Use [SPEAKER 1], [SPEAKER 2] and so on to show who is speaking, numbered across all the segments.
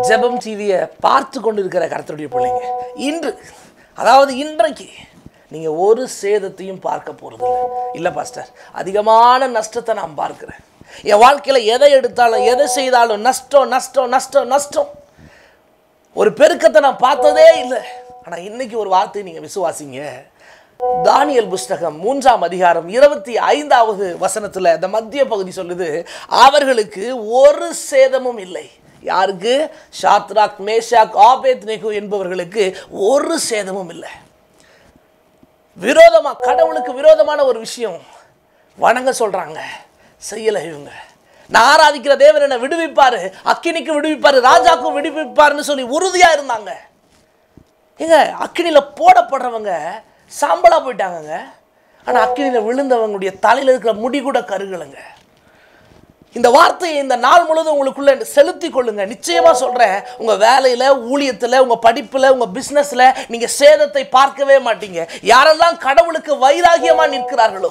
[SPEAKER 1] ஜெபம் டிவியை பார்த்து கொண்டு இருக்கிற கருத்துடைய பிள்ளைங்க இன்று அதாவது இன்றைக்கு நீங்கள் ஒரு சேதத்தையும் பார்க்க போகிறது இல்லை இல்லை பாஸ்டர் அதிகமான நஷ்டத்தை நான் பார்க்குறேன் என் வாழ்க்கையில் எதை எடுத்தாலும் எதை செய்தாலும் நஷ்டம் நஷ்டம் நஷ்டம் நஷ்டம் ஒரு பெருக்கத்தை நான் பார்த்ததே இல்லை ஆனால் இன்னைக்கு ஒரு வார்த்தை நீங்கள் விசுவாசிங்க தானியல் புஸ்தகம் மூன்றாம் அதிகாரம் இருபத்தி ஐந்தாவது வசனத்தில் இந்த மத்திய பகுதி சொல்லுது அவர்களுக்கு ஒரு சேதமும் இல்லை யாருக்கு ஷாத்ராக் மேஷாக் ஆபேத் நெகு என்பவர்களுக்கு ஒரு சேதமும் இல்லை விரோதமா கடவுளுக்கு விரோதமான ஒரு விஷயம் வணங்க சொல்றாங்க செய்யல இவங்க நான் ஆராதிக்கிற தேவன் என்னை விடுவிப்பாரு அக்கினிக்கு விடுவிப்பாரு ராஜாக்கும் விடுவிப்பாருன்னு சொல்லி உறுதியா இருந்தாங்க ஏங்க அக்கினியில போடப்படுறவங்க சாம்பலா போயிட்டாங்கங்க ஆனா அக்கினியில விழுந்தவங்களுடைய தலையில இருக்கிற முடி கூட கருகலைங்க இந்த வார்த்தையை இந்த நாள் முழுவதும் உங்களுக்குள்ள செலுத்தி கொள்ளுங்க நிச்சயமா சொல்றேன் உங்க வேலையில ஊழியத்துல உங்க படிப்புல உங்க பிசினஸ்ல நீங்க சேதத்தை பார்க்கவே மாட்டீங்க யாரெல்லாம் கடவுளுக்கு வைராகியமா நிற்கிறார்களோ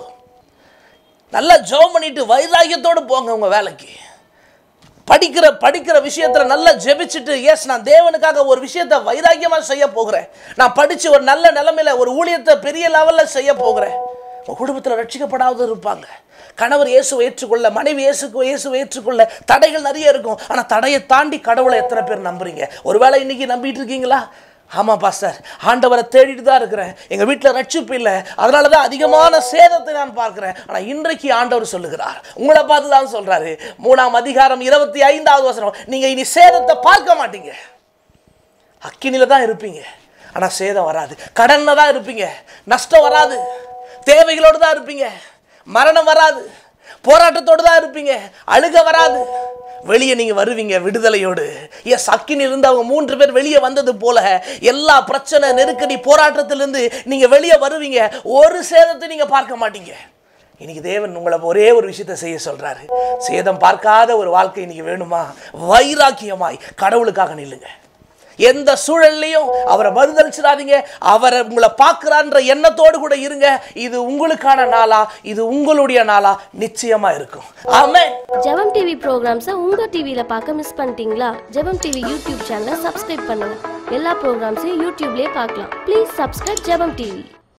[SPEAKER 1] நல்லா ஜெபம் பண்ணிட்டு வைராகியத்தோடு போங்க உங்க வேலைக்கு படிக்கிற படிக்கிற விஷயத்துல நல்லா ஜெபிச்சுட்டு எஸ் நான் தேவனுக்காக ஒரு விஷயத்தை வைராகியமா செய்ய போகிறேன் நான் படிச்சு ஒரு நல்ல நிலைமையில ஒரு ஊழியத்தை பெரிய லெவல்ல செய்ய போகிறேன் உங்க குடும்பத்தில் ரட்சிக்கப்படாத இருப்பாங்க கணவர் இயேசுவை ஏற்றுக்கொள்ள மனைவி இயேசுக்கு இயேசுவை ஏற்றுக்கொள்ள தடைகள் நிறைய இருக்கும் ஆனால் தடையை தாண்டி கடவுளை எத்தனை பேர் நம்புறீங்க ஒருவேளை இன்னைக்கு நம்பிட்டு இருக்கீங்களா ஆமாம் பாஸ்டர் ஆண்டவரை தேடிட்டு தான் இருக்கிறேன் எங்கள் வீட்டில் ரட்சிப்பு இல்லை அதனால தான் அதிகமான சேதத்தை நான் பார்க்குறேன் ஆனால் இன்றைக்கு ஆண்டவர் சொல்லுகிறார் உங்களை பார்த்து தான் சொல்கிறாரு மூணாம் அதிகாரம் இருபத்தி ஐந்தாவது வசனம் நீங்கள் இனி சேதத்தை பார்க்க மாட்டீங்க அக்கினில தான் இருப்பீங்க ஆனால் சேதம் வராது கடனில் தான் இருப்பீங்க நஷ்டம் வராது தேவைகளோடு தான் இருப்பீங்க மரணம் வராது போராட்டத்தோடு தான் இருப்பீங்க அழுக வராது வெளியே நீங்கள் வருவீங்க விடுதலையோடு எஸ் அக்கினில் இருந்து அவங்க மூன்று பேர் வெளியே வந்தது போல எல்லா பிரச்சனை நெருக்கடி போராட்டத்திலிருந்து நீங்கள் வெளியே வருவீங்க ஒரு சேதத்தை நீங்கள் பார்க்க மாட்டீங்க இன்னைக்கு தேவன் உங்களை ஒரே ஒரு விஷயத்தை செய்ய சொல்றாரு சேதம் பார்க்காத ஒரு வாழ்க்கை இன்னைக்கு வேணுமா வைராக்கியமாய் கடவுளுக்காக நில்லுங்க எந்த சூழல்லையும் அவரை மறுதளிச்சிடாதீங்க அவரை உங்களை பார்க்குறான்ற எண்ணத்தோடு கூட இருங்க இது உங்களுக்கான நாளா இது உங்களுடைய நாளா நிச்சயமா இருக்கும் ஆமென்
[SPEAKER 2] ஜெபம் டிவி ப்ரோக்ராம்ஸை உங்கள் டிவியில் பார்க்க மிஸ் பண்ணிட்டீங்களா ஜெபம் டிவி யூடியூப் சேனலை சப்ஸ்கிரைப் பண்ணுங்க எல்லா ப்ரோக்ராம்ஸையும் யூடியூப்லேயே பார்க்கலாம் ப்ளீஸ் சப்ஸ்கிரைப் ஜெபம் டிவி